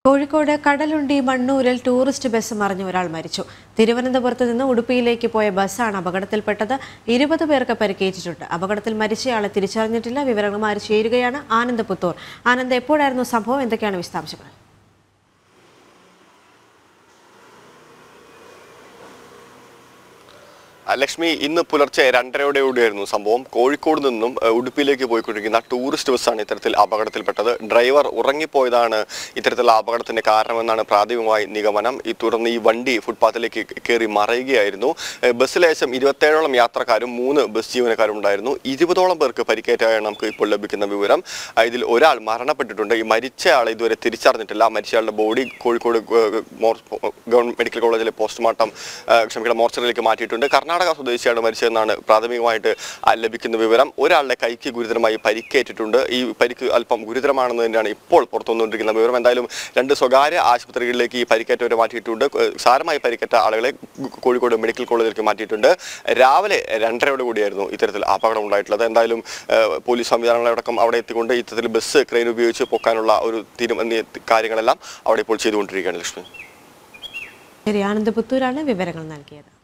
കോഴിക്കോട് കടലുണ്ടി മണ്ണൂരിൽ tourist bus മറിഞ്ഞ് ഒരാൾ മരിച്ചു തിരുവനന്തപുരത്ത് നിന്ന് ഉടുപ്പിയിലേക്ക് പോയ ബസ്സാണ് അപകടത്തിൽപ്പെട്ടത് ഇരുപത് പേർക്ക് പരിക്കേറ്റിട്ടുണ്ട് അപകടത്തിൽ മരിച്ചയാളെ തിരിച്ചറിഞ്ഞിട്ടില്ല വിവരങ്ങളുമായി ചേരുകയാണ് ആനന്ദ് പുത്തൂർ ആനന്ദ് എപ്പോഴായിരുന്നു സംഭവം എന്തൊക്കെയാണ് വിശദാംശങ്ങൾ ആ, ലക്ഷ്മി ഇന്ന് പുലർച്ചെ രണ്ടരയോടെയോടെയായിരുന്നു സംഭവം കോഴിക്കോട് നിന്നും ഏഹ്, ഉടുപ്പിയിലേക്ക് പോയിക്കൊണ്ടിരിക്കുന്ന ടൂറിസ്റ്റ് ബസ്സാണ് ഇത്തരത്തിൽ അപകടത്തിൽപ്പെട്ടത് ഡ്രൈവർ ഉറങ്ങിപ്പോയതാണ് ഇത്തരത്തിലുള്ള അപകടത്തിന്റെ കാരണമെന്നാണ് പ്രാഥമികമായി നിഗമനം ഈ തുടർന്ന് ഈ വണ്ടി ഫുട്പാത്തിലേക്ക് കയറി മറയുകയായിരുന്നു ഏഹ്, ബസ്സിൽ ഏകദേശം ഇരുപത്തേഴോളം യാത്രക്കാരും മൂന്ന് ബസ് ജീവനക്കാരും ഉണ്ടായിരുന്നു ഇരുപതോളം പേർക്ക് പരിക്കേറ്റതായാണ് നമുക്ക് ഇപ്പോൾ ലഭിക്കുന്ന വിവരം ആ, ഇതിൽ ഒരാൾ മരണപ്പെട്ടിട്ടുണ്ട് ഈ മരിച്ചയാളെ ഇതുവരെ തിരിച്ചറിഞ്ഞിട്ടില്ല മരിച്ചയാളുടെ ബോഡി കോഴിക്കോട് ഏഹ്, മോർ- ഗവൺമെന്റ് മെഡിക്കൽ കോളേജിലെ പോസ്റ്റ്മോർട്ടം ഏഹ്, ക്ഷമിക്കണം മോർച്ചറിയിലേക്ക് മാറ്റിയിട്ടുണ്ട് കർണാടക സ്വദേശിയാണ് മരിച്ചതെന്നാണ് പ്രാഥമികമായിട്ട് ആ, ലഭിക്കുന്ന വിവരം ഒരാളുടെ കൈക്ക് ഗുരുതരമായി പരിക്കേറ്റിട്ടുണ്ട് ഈ പരിക്ക് അല്പം ഗുരുതരമാണെന്ന് തന്നെയാണ് ഇപ്പോൾ പുറത്തു വന്നുകൊണ്ടിരിക്കുന്ന വിവരം എന്തായാലും രണ്ട് സ്വകാര്യ ആശുപത്രികളിലേക്ക് ഈ പരിക്കേറ്റവരെ മാറ്റിയിട്ടുണ്ട് ഏഹ്, സാരമായി പരിക്കേറ്റ ആളുകളെ ഗു- കോഴിക്കോട് മെഡിക്കൽ കോളേജിലേക്ക് മാറ്റിയിട്ടുണ്ട് രാവിലെ രണ്ടരയോട് കൂടിയായിരുന്നു ഇത്തരത്തിൽ അപകടം ഉണ്ടായിട്ടുള്ളത് എന്തായാലും ഏഹ്, പോലീസ് സംവിധാനങ്ങളടക്കം അവിടെ എത്തിക്കൊണ്ട് ഇത്തരത്തിൽ ബസ് ക്രെയിൻ ഉപയോഗിച്ച് പൊക്കാനുള്ള ഒരു തീരുമാന കാര്യങ്ങളെല്ലാം അവിടെ ഇപ്പോൾ ചെയ്തുകൊണ്ടിരിക്കുകയാണ് ലക്ഷ്മി ശരി ആനന്ദ് പുത്തൂരാണ് വിവരങ്ങൾ നൽകിയത്